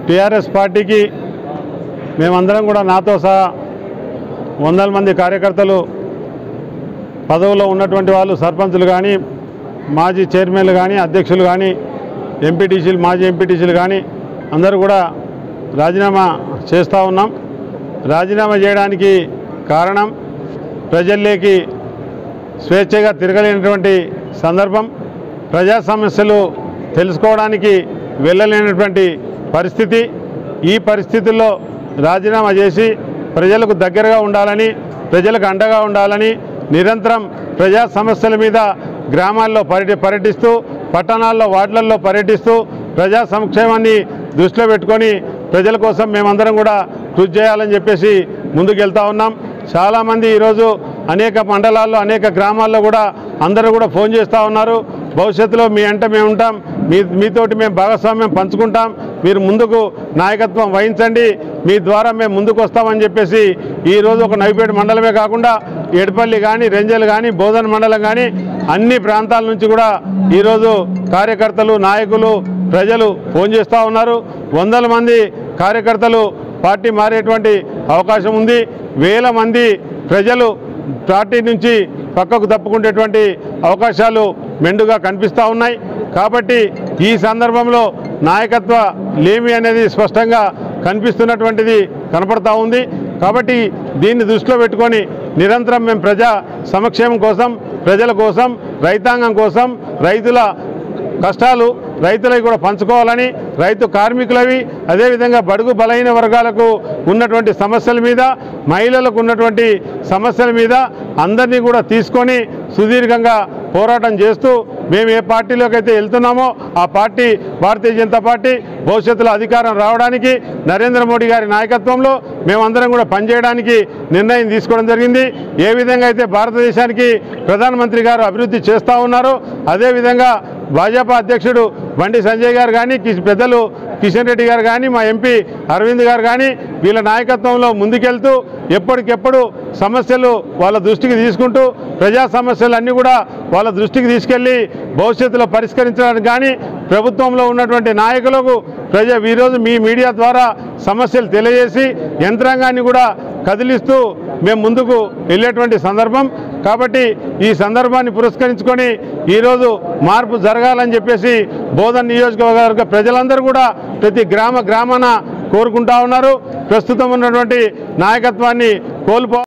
TRS పార్టీకి మేమందరం కూడా నాతో సహా వందల మంది కార్యకర్తలు పదవులో ఉన్నటువంటి వాళ్ళు సర్పంచులు కానీ మాజీ చైర్మన్లు కానీ అధ్యక్షులు కానీ ఎంపీటీసీలు మాజీ ఎంపీటీసీలు కానీ అందరూ కూడా రాజీనామా చేస్తూ ఉన్నాం రాజీనామా చేయడానికి కారణం ప్రజల్లోకి స్వేచ్ఛగా తిరగలేనటువంటి సందర్భం ప్రజా సమస్యలు తెలుసుకోవడానికి వెళ్ళలేనటువంటి పరిస్థితి ఈ పరిస్థితుల్లో రాజీనామా చేసి ప్రజలకు దగ్గరగా ఉండాలని ప్రజలకు అండగా ఉండాలని నిరంతరం ప్రజా సమస్యల మీద గ్రామాల్లో పర్యటి పర్యటిస్తూ పట్టణాల్లో వార్డులలో పర్యటిస్తూ ప్రజా సంక్షేమాన్ని దృష్టిలో పెట్టుకొని ప్రజల కోసం మేమందరం కూడా కృషి చేయాలని చెప్పేసి ముందుకు వెళ్తా ఉన్నాం చాలామంది ఈరోజు అనేక మండలాల్లో అనేక గ్రామాల్లో కూడా అందరూ కూడా ఫోన్ చేస్తూ ఉన్నారు భవిష్యత్తులో మీ అంట మేము ఉంటాం మీ మీతోటి మేము భాగస్వామ్యం పంచుకుంటాం మీరు ముందుకు నాయకత్వం వహించండి మీ ద్వారా మేము ముందుకు వస్తామని చెప్పేసి ఈరోజు ఒక నవిపేట మండలమే కాకుండా ఎడపల్లి కానీ రెంజల్ కానీ బోధన మండలం కానీ అన్ని ప్రాంతాల నుంచి కూడా ఈరోజు కార్యకర్తలు నాయకులు ప్రజలు ఫోన్ చేస్తూ ఉన్నారు వందల మంది కార్యకర్తలు పార్టీ మారేటువంటి అవకాశం ఉంది వేల మంది ప్రజలు పార్టీ నుంచి పక్కకు తప్పుకునేటువంటి అవకాశాలు మెండుగా కనిపిస్తూ ఉన్నాయి కాబట్టి ఈ సందర్భంలో నాయకత్వ లేమి అనేది స్పష్టంగా కనిపిస్తున్నటువంటిది కనపడతా ఉంది కాబట్టి దీన్ని దృష్టిలో పెట్టుకొని నిరంతరం మేము ప్రజా సంక్షేమం కోసం ప్రజల కోసం రైతాంగం కోసం రైతుల కష్టాలు రైతులవి కూడా పంచుకోవాలని రైతు కార్మికులవి అదేవిధంగా బడుగు బలహీన వర్గాలకు ఉన్నటువంటి సమస్యల మీద మహిళలకు ఉన్నటువంటి సమస్యల మీద అందరినీ కూడా తీసుకొని సుదీర్ఘంగా పోరాటం చేస్తూ మేము ఏ పార్టీలోకి అయితే వెళ్తున్నామో ఆ పార్టీ భారతీయ జనతా పార్టీ భవిష్యత్తులో అధికారం రావడానికి నరేంద్ర మోడీ గారి నాయకత్వంలో మేమందరం కూడా పనిచేయడానికి నిర్ణయం తీసుకోవడం జరిగింది ఏ విధంగా అయితే భారతదేశానికి ప్రధానమంత్రి గారు అభివృద్ధి చేస్తూ ఉన్నారో అదేవిధంగా భాజపా అధ్యక్షుడు బండి సంజయ్ గారు కానీ కిష్- పెద్దలు కిషన్ రెడ్డి గారు కానీ మా ఎంపీ అరవింద్ గారు కానీ వీళ్ళ నాయకత్వంలో ముందుకెళ్తూ ఎప్పటికెప్పుడు సమస్యలు వాళ్ళ దృష్టికి తీసుకుంటూ ప్రజా సమస్యలు అన్నీ కూడా వాళ్ళ దృష్టికి తీసుకెళ్ళి భవిష్యత్తులో పరిష్కరించడానికి కానీ ప్రభుత్వంలో ఉన్నటువంటి నాయకులకు ప్రజా ఈరోజు మీ మీడియా ద్వారా సమస్యలు తెలియజేసి యంత్రాంగాన్ని కూడా కదిలిస్తూ మేము ముందుకు వెళ్ళేటువంటి సందర్భం కాబట్టి ఈ సందర్భాన్ని పురస్కరించుకొని ఈరోజు మార్పు జరగాలని చెప్పేసి బోధన్ నియోజకవర్గ ప్రజలందరూ కూడా ప్రతి గ్రామ గ్రామాన కోరుకుంటా ఉన్నారు ప్రస్తుతం ఉన్నటువంటి నాయకత్వాన్ని కోల్పో